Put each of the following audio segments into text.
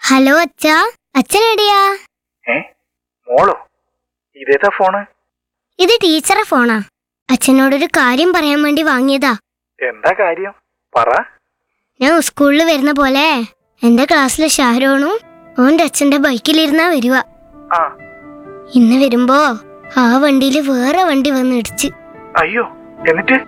hello അച്ഛാ അച്ഛൻ എവിടെയാ ഏ മോളോ ഇതേതാ ഫോണ് ഇത് ടീച്ചറെ ഫോണാ അച്ഛനോടൊരു കാര്യം പറയാൻ വേണ്ടി വാങ്ങിയതാ എന്താ കാര്യം പറ ഞാൻ സ്കൂളിൽ വരുന്ന പോലെ എന്റെ ക്ലാസ്സിലെ ഷാരോണും ഓന്റെ അച്ഛന്റെ ബൈക്കിലിരുന്നാ വരുക ആ ഇന്ന് വരുമ്പോ ആ വണ്ടിയിൽ വേറെ വണ്ടി വന്ന് ഇടിച്ച് അയ്യോ എന്നിട്ട്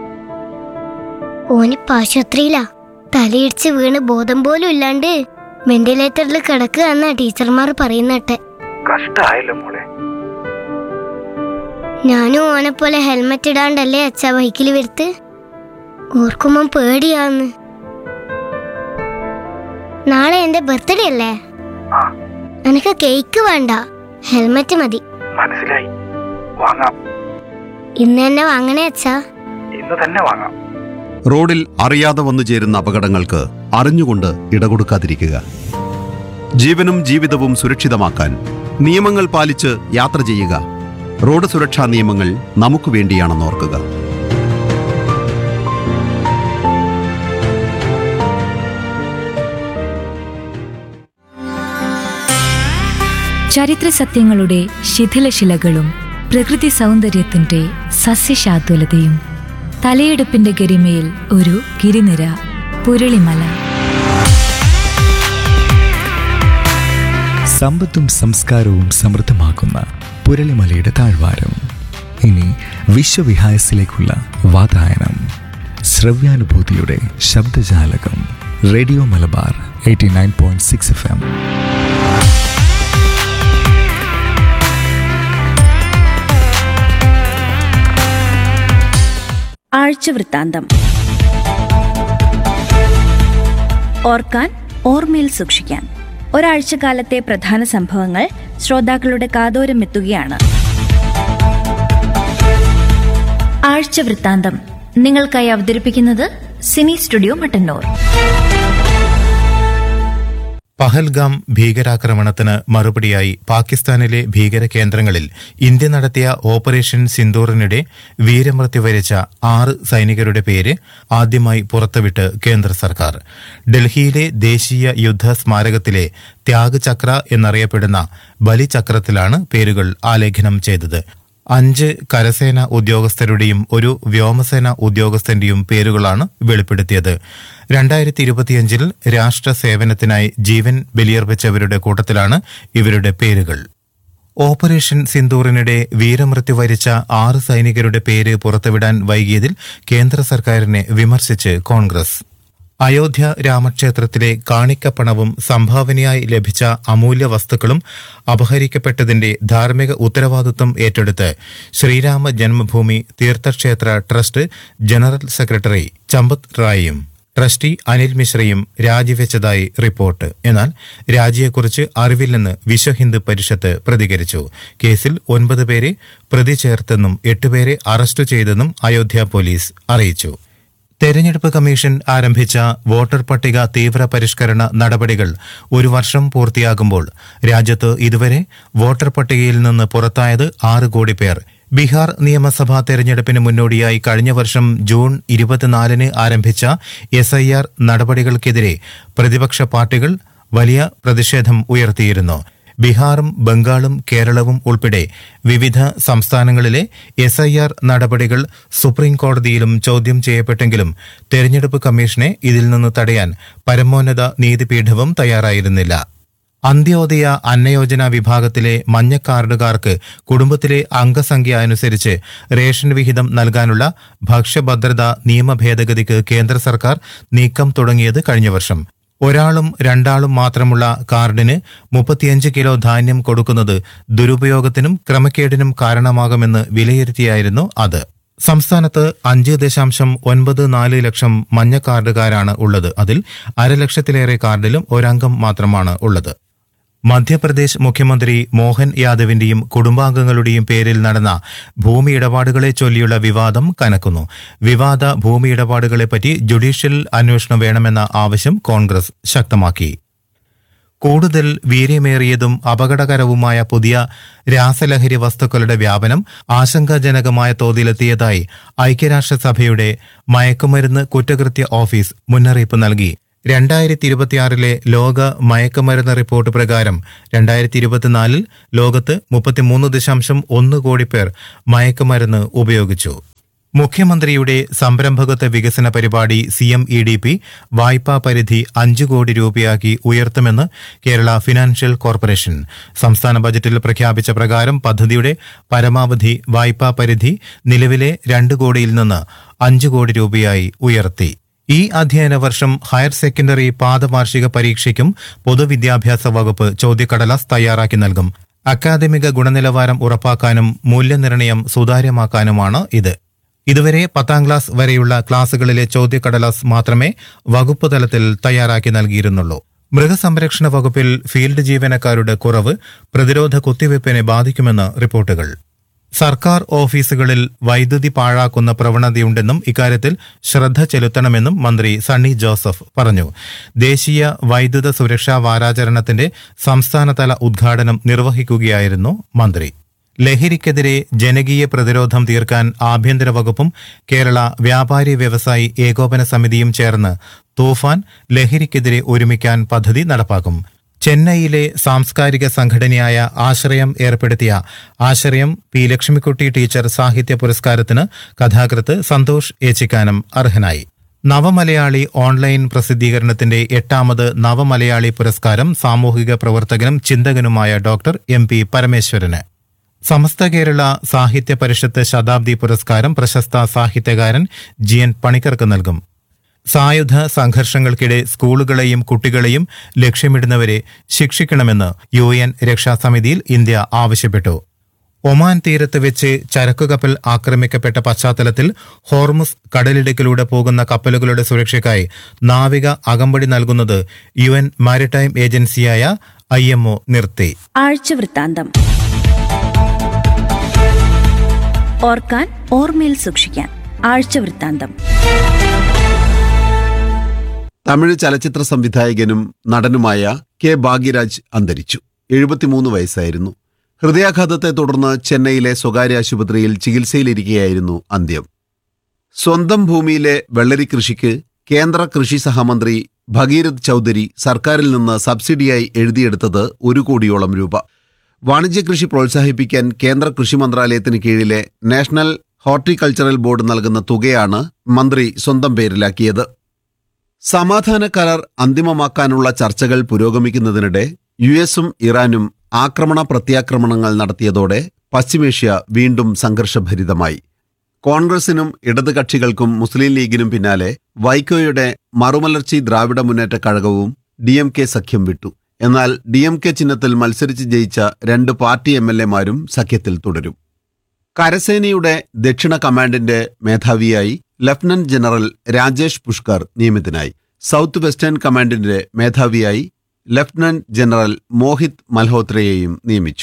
ഓനിപ്പ ആശുപത്രിയിലാ തലയിടിച്ച് വീണ് ബോധം പോലും ഇല്ലാണ്ട് വെന്റിലേറ്ററിൽ കിടക്കുക എന്നാ ടീച്ചർമാർ പറയുന്നട്ടെ കഷ്ടായല്ലോ മോളെ ഞാനും ഓനെ പോലെ ഹെൽമെറ്റ് ഇടാണ്ടല്ലേ അച്ഛ ബൈക്കിൽ വരുത്ത് ഓർക്കുമ്പം പേടിയാന്ന് നാളെ എന്റെ ബർത്ത്ഡേ അല്ലേ ആ എനിക്ക് കേക്ക് വേണ്ട ഹെൽമെറ്റ് മതി മനസ്സിലായി വാങ്ങാം ഇന്ന് തന്നെ വാങ്ങണേ അച്ഛാ ഇന്ന് തന്നെ വാങ്ങാം റോഡിൽ അറിയാതെ വന്നു ചേരുന്ന അപകടങ്ങൾക്ക് അറിഞ്ഞുകൊണ്ട് ഇടകൊടുക്കാതിരിക്കുക ജീവനും ജീവിതവും സുരക്ഷിതമാക്കാൻ നിയമങ്ങൾ പാലിച്ച് യാത്ര ചെയ്യുക റോഡ് സുരക്ഷാ നിയമങ്ങൾ നമുക്ക് വേണ്ടിയാണെന്ന് ഓർക്കുക ചരിത്ര സത്യങ്ങളുടെ ശിഥിലശിലകളും പ്രകൃതി സൗന്ദര്യത്തിന്റെ സസ്യശാതുലതയും തലയെടുപ്പിന്റെ ഗരിമയിൽ ഒരു ഗിരിനിര പുരളിമല സമ്പത്തും സംസ്കാരവും സമൃദ്ധമാക്കുന്ന പുരളിമലയുടെ താഴ്വാരം ഇനി വിശ്വവിഹായസിലേക്കുള്ള വാതായനം ശ്രവ്യാനുഭൂതിയുടെ ശബ്ദജാലകം radio Malabar eighty nine point six F M ആഴ്ചവൃത്താന്തം ഓർക്കാൻ ഓർമ്മയിൽ സൂക്ഷിക്കാൻ ഒരാഴ്ചക്കാലത്തെ പ്രധാന സംഭവങ്ങൾ ശ്രോതാക്കളുടെ കാതോരം എത്തുകയാണ് ആഴ്ചവൃത്താന്തം നിങ്ങൾക്കായി അവതരിപ്പിക്കുന്നത് സിനി സ്റ്റുഡിയോ മട്ടന്നൂർ പഹൽഗാം ഭീകരാക്രമണത്തിന് മറുപടിയായി പാകിസ്ഥാനിലെ ഭീകര കേന്ദ്രങ്ങളിൽ ഇന്ത്യ നടത്തിയ ഓപ്പറേഷൻ സിന്ദൂറിനിടെ വീരമൃത്യു വരിച്ച ആറ് സൈനികരുടെ പേര് ആദ്യമായി പുറത്തുവിട്ട് കേന്ദ്ര സർക്കാർ ഡൽഹിയിലെ ദേശീയ യുദ്ധ സ്മാരകത്തിലെ ത്യാഗ് ചക്ര എന്നറിയപ്പെടുന്ന ബലിചക്രത്തിലാണ് പേരുകൾ ആലേഖനം ചെയ്തത് അഞ്ച് കരസേന ഉദ്യോഗസ്ഥരുടെയും ഒരു വ്യോമസേന ഉദ്യോഗസ്ഥന്റെയും പേരുകളാണ് വെളിപ്പെടുത്തിയത് രണ്ടായിരത്തി ഇരുപത്തിയഞ്ചിൽ രാഷ്ട്ര സേവനത്തിനായി ജീവൻ ബലിയർപ്പിച്ചവരുടെ കൂട്ടത്തിലാണ് ഇവരുടെ പേരുകൾ ഓപ്പറേഷൻ സിന്ദൂറിനിടെ വീരമൃത്യു വരിച്ച ആറ് സൈനികരുടെ പേര് പുറത്തുവിടാൻ വൈകിയതിൽ കേന്ദ്ര സർക്കാരിനെ വിമർശിച്ച് കോൺഗ്രസ് അയോധ്യ രാമക്ഷേത്രത്തിലെ കാണിക്കപ്പണവും സംഭാവനയായി ലഭിച്ച അമൂല്യ വസ്തുക്കളും അപഹരിക്കപ്പെട്ടതിന്റെ ധാർമ്മിക ഉത്തരവാദിത്വം ഏറ്റെടുത്ത് Sreerama Janmabhoomi Theerthakshetra trust general secretary Champat റായിയും ട്രസ്റ്റി അനിൽ മിശ്രയും രാജിവെച്ചതായി റിപ്പോർട്ട് എന്നാൽ രാജിയെക്കുറിച്ച് അറിവില്ലെന്ന് വിശ്വ ഹിന്ദു പരിഷത്ത് പ്രതികരിച്ചു കേസിൽ ഒൻപത് പേരെ പ്രതി ചേർത്തെന്നും എട്ടുപേരെ അറസ്റ്റ് ചെയ്തെന്നും അയോധ്യ പോലീസ് അറിയിച്ചു തെരഞ്ഞെടുപ്പ് കമ്മീഷൻ ആരംഭിച്ച വോട്ടർ പട്ടിക തീവ്ര പരിഷ്കരണ നടപടികൾ ഒരു വർഷം പൂർത്തിയാകുമ്പോൾ രാജ്യത്ത് ഇതുവരെ വോട്ടർ പട്ടികയിൽ നിന്ന് പുറത്തായത് ആറ് കോടി പേർ ബീഹാർ നിയമസഭാ തെരഞ്ഞെടുപ്പിന് മുന്നോടിയായി കഴിഞ്ഞ വർഷം ജൂൺ ഇരുപത്തിനാലിന് ആരംഭിച്ച എസ് ഐ ആർ നടപടികൾക്കെതിരെ പ്രതിപക്ഷ പാർട്ടികൾ വലിയ പ്രതിഷേധം ഉയർത്തിയിരുന്നു ബീഹാറും ബംഗാളും കേരളവും ഉൾപ്പെടെ വിവിധ സംസ്ഥാനങ്ങളിലെ എസ് ഐ ആർ നടപടികൾ സുപ്രീം കോടതിയിലും ചോദ്യം ചെയ്യപ്പെട്ടെങ്കിലും തെരഞ്ഞെടുപ്പ് കമ്മീഷനെ ഇതിൽ നിന്ന് തടയാൻ പരമോന്നത നീതിപീഠവും തയ്യാറായിരുന്നില്ല അന്ത്യോദയ അന്നയോജന വിഭാഗത്തിലെ മഞ്ഞ കാർഡുകാർക്ക് കുടുംബത്തിലെ അംഗസംഖ്യ അനുസരിച്ച് റേഷൻ വിഹിതം നൽകാനുള്ള ഭക്ഷ്യഭദ്രത നിയമ ഭേദഗതിക്ക് കേന്ദ്ര സർക്കാർ നീക്കം തുടങ്ങിയത് കഴിഞ്ഞ വർഷം ഒരാളും രണ്ടാളും മാത്രമുള്ള കാർഡിന് മുപ്പത്തിയഞ്ച് കിലോ ധാന്യം കൊടുക്കുന്നത് ദുരുപയോഗത്തിനും ക്രമക്കേടിനും കാരണമാകുമെന്ന് വിലയിരുത്തിയായിരുന്നു അത് സംസ്ഥാനത്ത് അഞ്ച് ദശാംശം ഒൻപത് നാല് ലക്ഷം മഞ്ഞ കാർഡുകാരാണ് ഉള്ളത് അതിൽ അരലക്ഷത്തിലേറെ കാർഡിലും ഒരംഗം മാത്രമാണ് ഉള്ളത് മധ്യപ്രദേശ് മുഖ്യമന്ത്രി മോഹൻ യാദവിന്റെയും കുടുംബാംഗങ്ങളുടെയും പേരിൽ നടന്ന ഭൂമി ഇടപാടുകളെ ചൊല്ലിയുള്ള വിവാദം കനക്കുന്നു വിവാദ ഭൂമി ഇടപാടുകളെപ്പറ്റി ജുഡീഷ്യൽ അന്വേഷണം വേണമെന്ന ആവശ്യം കോൺഗ്രസ് ശക്തമാക്കി കൂടുതൽ വീര്യമേറിയതും അപകടകരവുമായ പുതിയ രാസലഹരി വസ്തുക്കളുടെ വ്യാപനം ആശങ്കാജനകമായ തോതിലെത്തിയതായി ഐക്യരാഷ്ട്രസഭയുടെ മയക്കുമരുന്ന് കുറ്റകൃത്യ ഓഫീസ് മുന്നറിയിപ്പ് നൽകി രണ്ടായിരത്തി ഇരുപത്തിയാറിലെ ലോക മയക്കുമരുന്ന് റിപ്പോർട്ട് പ്രകാരം രണ്ടായിരത്തി ഇരുപത്തിനാലിൽ ലോകത്ത് മുപ്പത്തിമൂന്ന് ദശാംശം ഒന്ന് കോടി പേർ മയക്കുമരുന്ന് ഉപയോഗിച്ചു മുഖ്യമന്ത്രിയുടെ സംരംഭകത്വ വികസന പരിപാടി C M E D P വായ്പാ പരിധി അഞ്ചു കോടി രൂപയാക്കി ഉയർത്തുമെന്ന് കേരള ഫിനാൻഷ്യൽ കോർപ്പറേഷൻ സംസ്ഥാന ബജറ്റിൽ പ്രഖ്യാപിച്ച പ്രകാരം പദ്ധതിയുടെ പരമാവധി വായ്പാ പരിധി നിലവിലെ രണ്ട് കോടിയിൽ നിന്ന് അഞ്ചു കോടി രൂപയായി ഉയർത്തി ഈ അധ്യയന വർഷം ഹയർ സെക്കൻഡറി പാദവാർഷിക പരീക്ഷയ്ക്കും പൊതുവിദ്യാഭ്യാസ വകുപ്പ് ചോദ്യക്കടലാസ് തയ്യാറാക്കി നൽകും അക്കാദമിക ഗുണനിലവാരം ഉറപ്പാക്കാനും മൂല്യനിർണ്ണയം സുതാര്യമാക്കാനുമാണ് ഇത് ഇതുവരെ പത്താം ക്ലാസ് വരെയുള്ള ക്ലാസുകളിലെ ചോദ്യക്കടലാസ് മാത്രമേ വകുപ്പ് തലത്തിൽ തയ്യാറാക്കി നൽകിയിരുന്നുള്ളൂ മൃഗസംരക്ഷണ വകുപ്പിൽ ഫീൽഡ് ജീവനക്കാരുടെ കുറവ് പ്രതിരോധ കുത്തിവയ്പ്പിനെ ബാധിക്കുമെന്ന് റിപ്പോർട്ടുകൾ സർക്കാർ ഓഫീസുകളിൽ വൈദ്യുതി പാഴാക്കുന്ന പ്രവണതയുണ്ടെന്നും ഇക്കാര്യത്തിൽ ശ്രദ്ധ ചെലുത്തണമെന്നും മന്ത്രി സണ്ണി ജോസഫ് പറഞ്ഞു ദേശീയ വൈദ്യുത സുരക്ഷാ വാരാചരണത്തിന്റെ സംസ്ഥാനതല ഉദ്ഘാടനം നിർവഹിക്കുകയായിരുന്നു മന്ത്രി ലഹരിക്കെതിരെ ജനകീയ പ്രതിരോധം തീർക്കാൻ ആഭ്യന്തര വകുപ്പും കേരള വ്യാപാരി വ്യവസായി ഏകോപന സമിതിയും ചേർന്ന് തൂഫാൻ ലഹരിക്കെതിരെ ഒരുമിക്കാൻ പദ്ധതി നടപ്പാക്കും ചെന്നൈയിലെ സാംസ്കാരിക സംഘടനയായ ആശ്രയം ഏർപ്പെടുത്തിയ ആശ്രയം പി ലക്ഷ്മിക്കുട്ടി ടീച്ചർ സാഹിത്യ പുരസ്കാരത്തിന് കഥാകൃത്ത് സന്തോഷ് ഏച്ചിക്കാനം അർഹനായി നവമലയാളി ഓൺലൈൻ പ്രസിദ്ധീകരണത്തിന്റെ എട്ടാമത് നവമലയാളി പുരസ്കാരം സാമൂഹിക പ്രവർത്തകനും ചിന്തകനുമായ ഡോക്ടർ എം പി പരമേശ്വരന് സമസ്ത കേരള സാഹിത്യ പരിഷത്ത് ശതാബ്ദി പുരസ്കാരം പ്രശസ്ത സാഹിത്യകാരൻ ജി എൻ പണിക്കർക്ക് നൽകും സായുധ സംഘർഷങ്ങൾക്കിടെ സ്കൂളുകളെയും കുട്ടികളെയും ലക്ഷ്യമിടുന്നവരെ ശിക്ഷിക്കണമെന്ന് യു എൻ രക്ഷാസമിതിയിൽ ഇന്ത്യ ആവശ്യപ്പെട്ടു ഒമാൻ തീരത്ത് വെച്ച് ചരക്കുകപ്പൽ ആക്രമിക്കപ്പെട്ട പശ്ചാത്തലത്തിൽ ഹോർമുസ് കടലിടുക്കിലൂടെ പോകുന്ന കപ്പലുകളുടെ സുരക്ഷയ്ക്കായി നാവിക അകമ്പടി നൽകുന്നത് യു എൻ മാരിടൈം ഏജൻസിയായ ഐ നിർത്തി ആഴ്ചവൃത്താന്തം ഓർക്കാൻ ഓർമ്മയിൽ സൂക്ഷിക്കാൻ ആഴ്ചവൃത്താന്തം തമിഴ് ചലച്ചിത്ര സംവിധായകനും നടനുമായ കെ ഭാഗ്യരാജ് അന്തരിച്ചു എഴുപത്തിമൂന്ന് വയസ്സായിരുന്നു ഹൃദയാഘാതത്തെ തുടർന്ന് ചെന്നൈയിലെ സ്വകാര്യ ആശുപത്രിയിൽ ചികിത്സയിലിരിക്കെയായിരുന്നു അന്ത്യം സ്വന്തം ഭൂമിയിലെ വെള്ളരി കൃഷിക്ക് കേന്ദ്ര കൃഷി സഹമന്ത്രി ഭഗീരഥ് ചൗധരി സർക്കാരിൽ നിന്ന് സബ്സിഡിയായി എഴുതിയെടുത്തത് ഒരു കോടിയോളം രൂപ വാണിജ്യ കൃഷി പ്രോത്സാഹിപ്പിക്കാൻ കേന്ദ്ര കൃഷി മന്ത്രാലയത്തിന് കീഴിലെ നാഷണൽ ഹോർട്ടിക്കൾച്ചറൽ ബോർഡ് നൽകുന്ന തുകയാണ് മന്ത്രി സ്വന്തം പേരിലാക്കിയത് സമാധാന കരാർ അന്തിമമാക്കാനുള്ള ചർച്ചകൾ പുരോഗമിക്കുന്നതിനിടെ യു എസും ഇറാനും ആക്രമണ പ്രത്യാക്രമണങ്ങൾ നടത്തിയതോടെ പശ്ചിമേഷ്യ വീണ്ടും സംഘർഷഭരിതമായി കോൺഗ്രസിനും ഇടത് കക്ഷികൾക്കും മുസ്ലിം ലീഗിനും പിന്നാലെ വൈക്കോയുടെ മറുമലർച്ചി ദ്രാവിഡ മുന്നേറ്റ കഴകവും ഡി എം കെ സഖ്യം വിട്ടു എന്നാൽ ഡി എം കെ ചിഹ്നത്തിൽ മത്സരിച്ച് ജയിച്ച രണ്ട് പാർട്ടി എം എൽ എമാരും സഖ്യത്തിൽ തുടരും കരസേനയുടെ ദക്ഷിണ കമാൻഡിന്റെ മേധാവിയായി ലഫ്റ്റനന്റ് ജനറൽ രാജേഷ് പുഷ്കർ നിയമിതനായി സൗത്ത് വെസ്റ്റേൺ കമാൻഡിന്റെ മേധാവിയായി ലഫ്റ്റനന്റ് ജനറൽ മോഹിത് മൽഹോത്രയെയും നിയമിച്ചു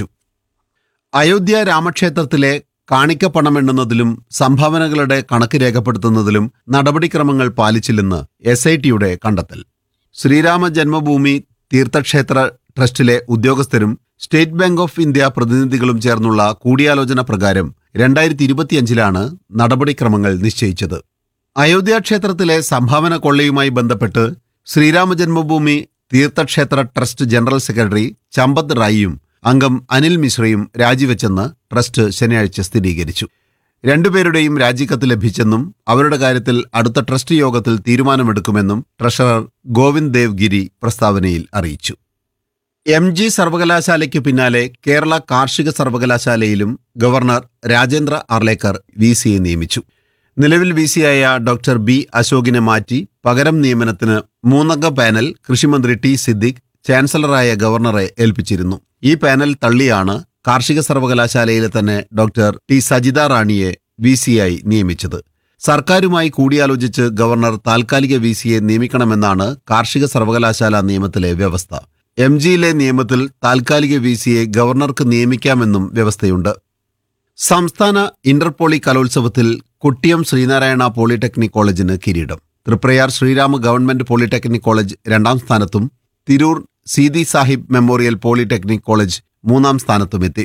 അയോധ്യ രാമക്ഷേത്രത്തിലെ കാണിക്കപ്പണമെണ്ണുന്നതിലും സംഭാവനകളുടെ കണക്ക് രേഖപ്പെടുത്തുന്നതിലും നടപടിക്രമങ്ങൾ പാലിച്ചില്ലെന്ന് എസ് ഐ ടിയുടെ കണ്ടെത്തൽ ശ്രീരാമ ജന്മഭൂമി തീർത്ഥക്ഷേത്ര ട്രസ്റ്റിലെ ഉദ്യോഗസ്ഥരും സ്റ്റേറ്റ് ബാങ്ക് ഓഫ് ഇന്ത്യ പ്രതിനിധികളും ചേർന്നുള്ള കൂടിയാലോചന പ്രകാരം രണ്ടായിരത്തി ഇരുപത്തിയഞ്ചിലാണ് നടപടിക്രമങ്ങൾ നിശ്ചയിച്ചത് അയോധ്യ ക്ഷേത്രത്തിലെ സംഭാവന കൊള്ളയുമായി ബന്ധപ്പെട്ട് Sreerama Janmabhoomi Theerthakshetra trust general secretary Champat റായിയും അംഗം അനിൽ മിശ്രയും രാജിവെച്ചെന്ന് ട്രസ്റ്റ് ശനിയാഴ്ച സ്ഥിരീകരിച്ചു രണ്ടുപേരുടെയും രാജിക്കത്ത് ലഭിച്ചെന്നും അവരുടെ കാര്യത്തിൽ അടുത്ത ട്രസ്റ്റ് യോഗത്തിൽ തീരുമാനമെടുക്കുമെന്നും ട്രഷറർ ഗോവിന്ദ് ദേവ് ഗിരി പ്രസ്താവനയിൽ അറിയിച്ചു എം ജി സർവകലാശാലയ്ക്ക് പിന്നാലെ കേരള കാർഷിക സർവകലാശാലയിലും ഗവർണർ രാജേന്ദ്ര അർലേക്കർ വി സിയെ നിയമിച്ചു നിലവിൽ വി സിയായ ഡോക്ടർ ബി അശോകിനെ മാറ്റി പകരം നിയമനത്തിന് മൂന്നംഗ പാനൽ കൃഷിമന്ത്രി ടി സിദ്ദിഖ് ചാൻസലറായ ഗവർണറെ ഏൽപ്പിച്ചിരുന്നു ഈ പാനൽ തള്ളിയാണ് കാർഷിക സർവകലാശാലയിലെ തന്നെ ഡോക്ടർ ടി സജിത റാണിയെ വി സിയായി നിയമിച്ചത് സർക്കാരുമായി കൂടിയാലോചിച്ച് ഗവർണർ താൽക്കാലിക വി സിയെ നിയമിക്കണമെന്നാണ് കാർഷിക സർവകലാശാല നിയമത്തിലെ വ്യവസ്ഥ എം ജിയിലെ നിയമത്തിൽ താൽക്കാലിക വി സിയെ ഗവർണർക്ക് നിയമിക്കാമെന്നും വ്യവസ്ഥയുണ്ട് സംസ്ഥാന ഇന്റർപോളി കലോത്സവത്തിൽ കുട്ടിയം ശ്രീനാരായണ പോളിടെക്നിക് കോളേജിന് കിരീടം Thriprayar Sreerama government polytechnic college രണ്ടാം സ്ഥാനത്തും Tirur Seethi Sahib memorial polytechnic college മൂന്നാം സ്ഥാനത്തുമെത്തി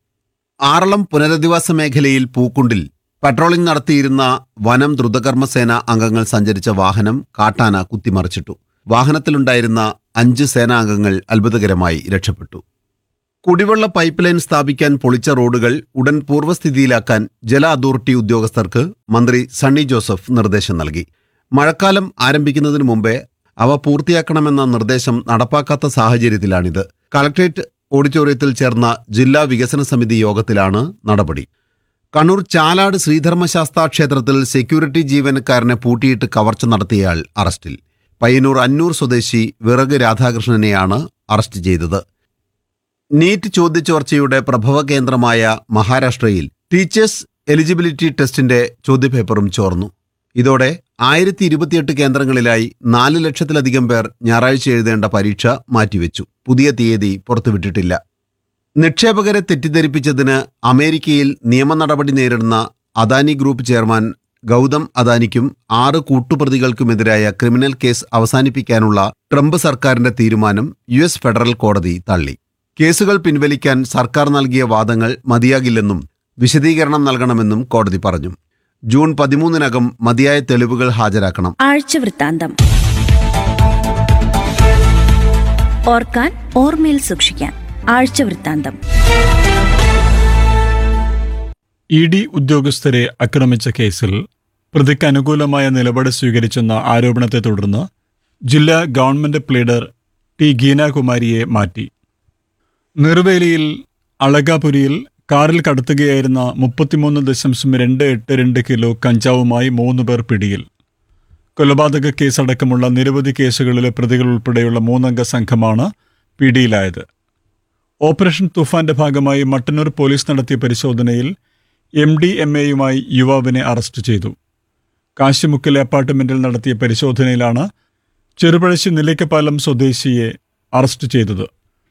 ആറളം പുനരധിവാസ മേഖലയിൽ പൂക്കുണ്ടിൽ പട്രോളിംഗ് നടത്തിയിരുന്ന വനം ദ്രുതകർമ്മസേന അംഗങ്ങൾ സഞ്ചരിച്ച വാഹനം കാട്ടാന കുത്തിമറിച്ചിട്ടു വാഹനത്തിലുണ്ടായിരുന്ന അഞ്ച് സേനാംഗങ്ങൾ അത്ഭുതകരമായി രക്ഷപ്പെട്ടു കുടിവെള്ള പൈപ്പ് ലൈൻ സ്ഥാപിക്കാൻ പൊളിച്ച റോഡുകൾ ഉടൻ പൂർവ്വസ്ഥിതിയിലാക്കാൻ ജല അതോറിറ്റി ഉദ്യോഗസ്ഥർക്ക് മന്ത്രി സണ്ണി ജോസഫ് നിർദ്ദേശം നൽകി മഴക്കാലം ആരംഭിക്കുന്നതിന് മുമ്പേ അവ പൂർത്തിയാക്കണമെന്ന നിർദ്ദേശം നടപ്പാക്കാത്ത സാഹചര്യത്തിലാണിത് കളക്ട്രേറ്റ് ഓഡിറ്റോറിയത്തിൽ ചേർന്ന ജില്ലാ വികസന സമിതി യോഗത്തിലാണ് നടപടി കണ്ണൂർ ചാലാട് ശ്രീധർമ്മശാസ്താ ക്ഷേത്രത്തിൽ സെക്യൂരിറ്റി ജീവനക്കാരനെ പൂട്ടിയിട്ട് കവർച്ച നടത്തിയയാൾ അറസ്റ്റിൽ പയ്യന്നൂർ അന്നൂർ സ്വദേശി വിറക് രാധാകൃഷ്ണനെയാണ് അറസ്റ്റ് ചെയ്തത് നീറ്റ് ചോദ്യചോർച്ചയുടെ പ്രഭവ കേന്ദ്രമായ മഹാരാഷ്ട്രയിൽ ടീച്ചേഴ്സ് എലിജിബിലിറ്റി ടെസ്റ്റിന്റെ ചോദ്യപേപ്പറും ചോർന്നു ഇതോടെ ആയിരത്തി ഇരുപത്തിയെട്ട് കേന്ദ്രങ്ങളിലായി നാല് ലക്ഷത്തിലധികം പേർ ഞായറാഴ്ച എഴുതേണ്ട പരീക്ഷ മാറ്റിവെച്ചു പുതിയ തീയതി പുറത്തുവിട്ടിട്ടില്ല നിക്ഷേപകരെ തെറ്റിദ്ധരിപ്പിച്ചതിന് അമേരിക്കയിൽ നിയമ നടപടി നേരിടുന്ന അദാനി ഗ്രൂപ്പ് ചെയർമാൻ ഗൗതം അദാനിക്കും ആറ് കൂട്ടുപ്രതികൾക്കുമെതിരായ ക്രിമിനൽ കേസ് അവസാനിപ്പിക്കാനുള്ള ട്രംപ് സർക്കാരിന്റെ തീരുമാനം യു എസ് ഫെഡറൽ കോടതി തള്ളി കേസുകൾ പിൻവലിക്കാൻ സർക്കാർ നൽകിയ വാദങ്ങൾ മതിയാകില്ലെന്നും വിശദീകരണം നൽകണമെന്നും കോടതി പറഞ്ഞു ജൂൺ പതിമൂന്നിനകം മതിയായ തെളിവുകൾ ഹാജരാക്കണം ആഴ്ചവൃത്താന്തം ഓർക്കാൻ ഓർമ്മയിൽ സൂക്ഷിക്കാൻ ആഴ്ചവൃത്താന്തം ഇ ഡി ഉദ്യോഗസ്ഥരെ ആക്രമിച്ച കേസിൽ പ്രതിക്ക് അനുകൂലമായ നിലപാട് സ്വീകരിച്ചെന്ന ആരോപണത്തെ തുടർന്ന് ജില്ലാ ഗവൺമെന്റ് പ്ലീഡർ ടി ഗീനാകുമാരിയെ മാറ്റി നിർവേലിയിൽ അളകാപുരിയിൽ കാറിൽ കടത്തുകയായിരുന്ന മുപ്പത്തിമൂന്ന് ദശാംശം രണ്ട് എട്ട് രണ്ട് കിലോ കഞ്ചാവുമായി മൂന്ന് പേർ പിടിയിൽ കൊലപാതക കേസടക്കമുള്ള നിരവധി കേസുകളിലെ പ്രതികൾ ഉൾപ്പെടെയുള്ള മൂന്നംഗ സംഘമാണ് പിടിയിലായത് ഓപ്പറേഷൻ തുഫാന്റെ ഭാഗമായി മട്ടന്നൂർ പോലീസ് നടത്തിയ പരിശോധനയിൽ എം ഡി എം എയുമായി യുവാവിനെ അറസ്റ്റ് ചെയ്തു കാശിമുക്കിലെ അപ്പാർട്ട്മെന്റിൽ നടത്തിയ പരിശോധനയിലാണ് ചെറുപഴശ്ശി നിലയ്ക്കപ്പാലം സ്വദേശിയെ അറസ്റ്റ് ചെയ്തത്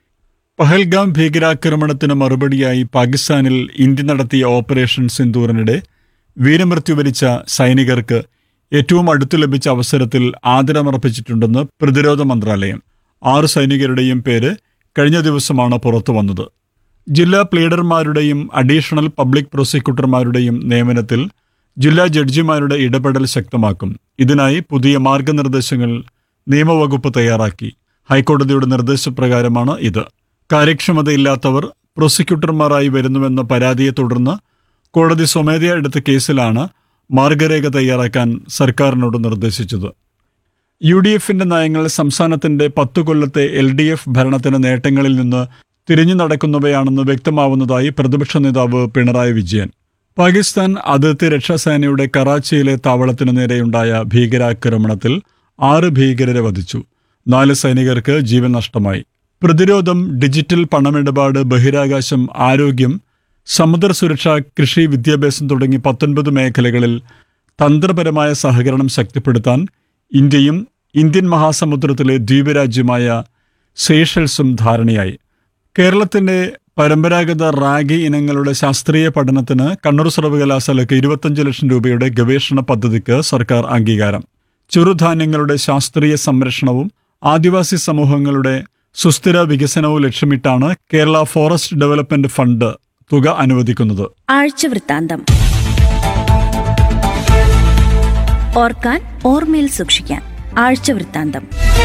പഹൽഗാം ഭീകരാക്രമണത്തിന് മറുപടിയായി പാകിസ്ഥാനിൽ ഇന്ത്യ നടത്തിയ ഓപ്പറേഷൻ സിന്ദൂറിനിടെ വീരമൃത്യു വരിച്ച സൈനികർക്ക് ഏറ്റവും അടുത്തു ലഭിച്ച അവസരത്തിൽ ആദരമർപ്പിച്ചിട്ടുണ്ടെന്ന് പ്രതിരോധ മന്ത്രാലയം ആറ് സൈനികരുടെയും പേര് കഴിഞ്ഞ ദിവസമാണ് പുറത്തു വന്നത് ജില്ലാ പ്ലീഡർമാരുടെയും അഡീഷണൽ പബ്ലിക് പ്രോസിക്യൂട്ടർമാരുടെയും നിയമനത്തിൽ ജില്ലാ ജഡ്ജിമാരുടെ ഇടപെടൽ ശക്തമാക്കും ഇതിനായി പുതിയ മാർഗനിർദ്ദേശങ്ങൾ നിയമവകുപ്പ് തയ്യാറാക്കി ഹൈക്കോടതിയുടെ നിർദ്ദേശപ്രകാരമാണ് ഇത് കാര്യക്ഷമതയില്ലാത്തവർ പ്രോസിക്യൂട്ടർമാരായി വരുന്നുവെന്ന പരാതിയെ തുടർന്ന് കോടതി സ്വമേധയാ എടുത്ത കേസിലാണ് മാർഗരേഖ തയ്യാറാക്കാൻ സർക്കാരിനോട് നിർദ്ദേശിച്ചത് യു ഡി എഫിന്റെ നയങ്ങൾ സംസ്ഥാനത്തിന്റെ പത്തു കൊല്ലത്തെ എൽ ഡി എഫ് ഭരണത്തിന് നേട്ടങ്ങളിൽ നിന്ന് തിരിഞ്ഞു നടക്കുന്നവയാണെന്ന് വ്യക്തമാവുന്നതായി പ്രതിപക്ഷ നേതാവ് പിണറായി വിജയൻ പാകിസ്ഥാൻ അതിർത്തി രക്ഷാസേനയുടെ കറാച്ചിയിലെ താവളത്തിനു നേരെയുണ്ടായ ഭീകരാക്രമണത്തിൽ ആറ് ഭീകരരെ വധിച്ചു നാല് സൈനികർക്ക് ജീവൻ നഷ്ടമായി പ്രതിരോധം ഡിജിറ്റൽ പണമിടപാട് ബഹിരാകാശം ആരോഗ്യം സമുദ്ര സുരക്ഷ കൃഷി വിദ്യാഭ്യാസം തുടങ്ങി പത്തൊൻപത് മേഖലകളിൽ തന്ത്രപരമായ സഹകരണം ശക്തിപ്പെടുത്താൻ ഇന്ത്യയും ഇന്ത്യൻ മഹാസമുദ്രത്തിലെ ദ്വീപരാജ്യമായ സേഷൽസും ധാരണയായി കേരളത്തിന്റെ പരമ്പരാഗത റാഗി ഇനങ്ങളുടെ ശാസ്ത്രീയ പഠനത്തിന് കണ്ണൂർ സർവകലാശാലയ്ക്ക് ഇരുപത്തഞ്ച് ലക്ഷം രൂപയുടെ ഗവേഷണ പദ്ധതിക്ക് സർക്കാർ അംഗീകാരം ചെറുധാന്യങ്ങളുടെ ശാസ്ത്രീയ സംരക്ഷണവും ആദിവാസി സമൂഹങ്ങളുടെ സുസ്ഥിര വികസനവും ലക്ഷ്യമിട്ടാണ് കേരള ഫോറസ്റ്റ് ഡെവലപ്മെന്റ് ഫണ്ട് തുക അനുവദിക്കുന്നത് ആഴ്ചവൃത്താന്തം ഓർക്കാൻ ഓർമ്മയിൽ സൂക്ഷിക്കാൻ ആഴ്ചവൃത്താന്തം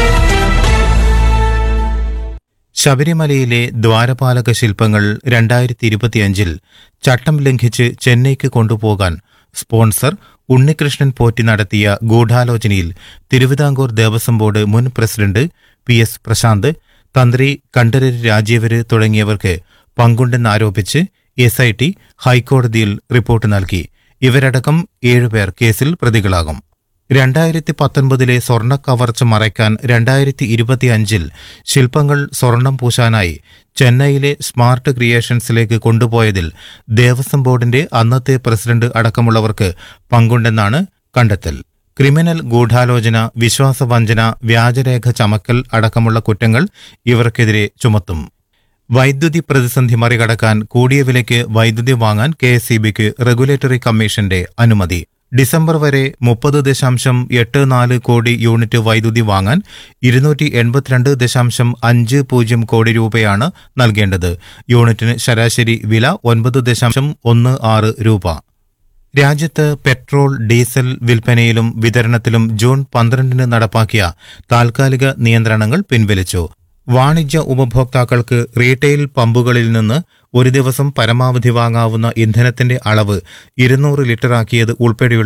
ശബരിമലയിലെ ദ്വാരപാലക ശില്പങ്ങൾ രണ്ടായിരത്തി ഇരുപത്തിയഞ്ചിൽ ചട്ടം ലംഘിച്ച് ചെന്നൈക്ക് കൊണ്ടുപോകാൻ സ്പോൺസർ ഉണ്ണികൃഷ്ണൻ പോറ്റി നടത്തിയ ഗൂഢാലോചനയിൽ തിരുവിതാംകൂർ ദേവസ്വം ബോർഡ് മുൻ പ്രസിഡന്റ് പി എസ് പ്രശാന്ത് തന്ത്രി കണ്ഠരര് രാജീവര് തുടങ്ങിയവർക്ക് പങ്കുണ്ടെന്നാരോപിച്ച് എസ് ഐ ടി ഹൈക്കോടതിയിൽ റിപ്പോർട്ട് നൽകി ഇവരടക്കം ഏഴുപേർ കേസിൽ പ്രതികളാകും രണ്ടായിരത്തി പത്തൊൻപതിലെ സ്വർണ്ണ കവർച്ച മറയ്ക്കാൻ രണ്ടായിരത്തി ഇരുപത്തിയഞ്ചിൽ ശില്പങ്ങൾ സ്വർണം പൂശാനായി ചെന്നൈയിലെ സ്മാർട്ട് ക്രിയേഷൻസിലേക്ക് കൊണ്ടുപോയതിൽ ദേവസ്വം ബോർഡിന്റെ അന്നത്തെ പ്രസിഡന്റ് അടക്കമുള്ളവർക്ക് പങ്കുണ്ടെന്നാണ് കണ്ടെത്തൽ ക്രിമിനൽ ഗൂഢാലോചന വിശ്വാസവഞ്ചന വ്യാജരേഖ ചമക്കൽ അടക്കമുള്ള കുറ്റങ്ങൾ ഇവർക്കെതിരെ ചുമത്തും വൈദ്യുതി പ്രതിസന്ധി മറികടക്കാൻ കൂടിയ വിലയ്ക്ക് വൈദ്യുതി വാങ്ങാൻ കെ എസ് സി ബിക്ക് റെഗുലേറ്ററി കമ്മീഷന്റെ അനുമതി ഡിസംബർ വരെ മുപ്പത് ദശാംശം എട്ട് നാല് കോടി യൂണിറ്റ് വൈദ്യുതി വാങ്ങാൻ ഇരുന്നൂറ്റി എൺപത്തിരണ്ട് ദശാംശം അഞ്ച് പൂജ്യം കോടി രൂപയാണ് നൽകേണ്ടത് യൂണിറ്റിന് ശരാശരി വില ഒൻപത് ദശാംശം ഒന്ന് ആറ് രൂപ രാജ്യത്ത് പെട്രോൾ ഡീസൽ വിൽപ്പനയിലും വിതരണത്തിലും ജൂൺ പന്ത്രണ്ടിന് നടപ്പാക്കിയ താൽക്കാലിക നിയന്ത്രണങ്ങൾ പിൻവലിച്ചു വാണിജ്യ ഉപഭോക്താക്കൾക്ക് റീറ്റെയിൽ പമ്പുകളിൽ നിന്ന് ഒരു ദിവസം പരമാവധി വാങ്ങാവുന്ന ഇന്ധനത്തിന്റെ അളവ് ഇരുന്നൂറ് ലിറ്ററാക്കിയത് ഉൾപ്പെടെയുള്ള